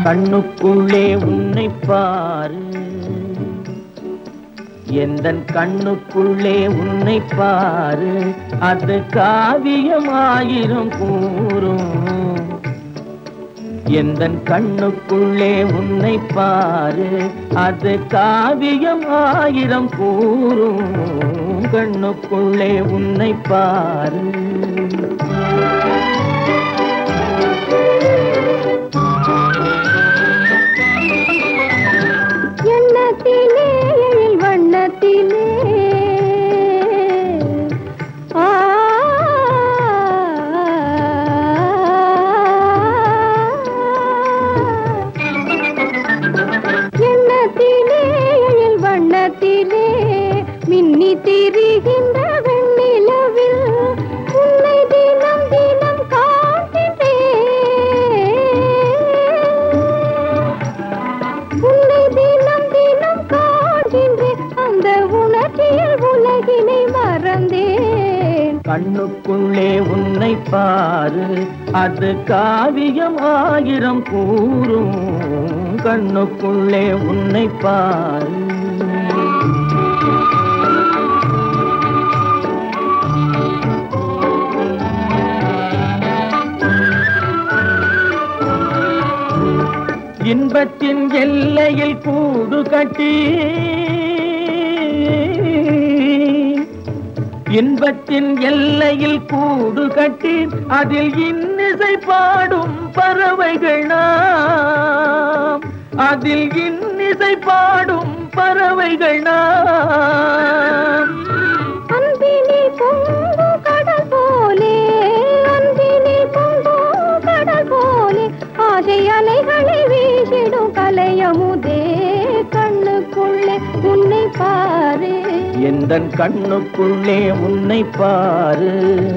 கண்ணுக்குள்ளே உன்னை பாரு எந்தன் கண்ணுக்குள்ளே உன்னை பாரு அது காவியமாயிரம் கூறும் எந்தன் கண்ணுக்குள்ளே உன்னை பாரு அது காவியம் ஆயிரம் கூறும் கண்ணுக்குள்ளே உன்னை பாரு எண்ணத்திலே எழில் வண்ணத்திலே ஆ எண்ணத்திலே எழில் வண்ணத்திலே மின்னி திரிகின்ற வெண்ணிலவில் உன்னை தினம் தினம் காண்கின்றேன் உன்னை தினம் தினம் காண்கின்றேன் அந்த உணர்ச்சியில் உலகினை மறந்தேன் கண்ணுக்குள்ளே உன்னை பாரு அது காவியம் ஆயிரம் கூறும் கண்ணுக்குள்ளே உன்னை பாரு இன்பத்தின் எல்லையில் கூடு கட்டி இன்பத்தின் எல்லையில் கூடு கட்டி அதில் இன்னிசை பாடும் பறவைகள் நாம் அதில் இன்னிசை பாடும் பறவைகள் நாம் அன்பினில் பொங்கும் கடல் போலே அன்பினில் பொங்கும் கடல் போலே ஆசை அலைகளை வீசிடும் கலையமுதே கண்ணுக்குள்ளே உன்னை பாரு எந்தன் கண்ணுக்குள்ளே உன்னை பாரு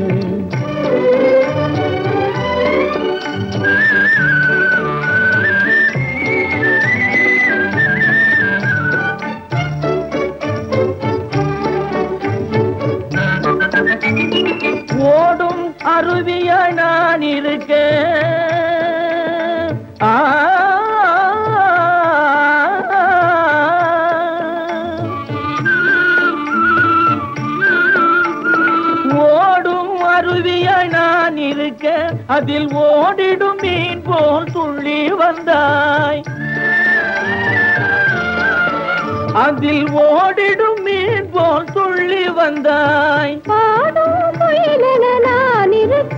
ஓடும் அருவிய நான் இருக்க ஆ ஓடும் அருவிய நான் இருக்க அதில் ஓடிடும் மீன் போல் துள்ளி வந்தாய் அதில் ஓடிடும் மீன் போல் துள்ளி வந்தாய் பாடும் முயலென நான் இருக்க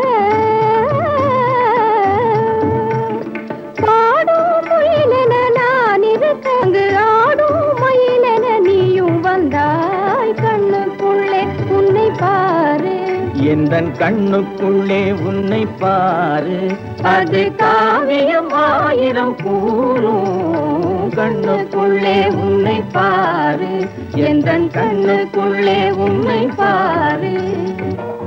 பாடும் முயலென நான் இருக்க அங்கு ஆடும் மயிலென நீயும் வந்தாய் கண்ணுக்குள்ளே உன்னை பாரு எந்தன் கண்ணுக்குள்ளே உன்னை பாரு அது காவியம் ஆயிரம் கூறும் கண்ணுக்குள்ளே உன்னை பாரு எந்தன் கண்ணுக்குள்ளே உன்னை பாரு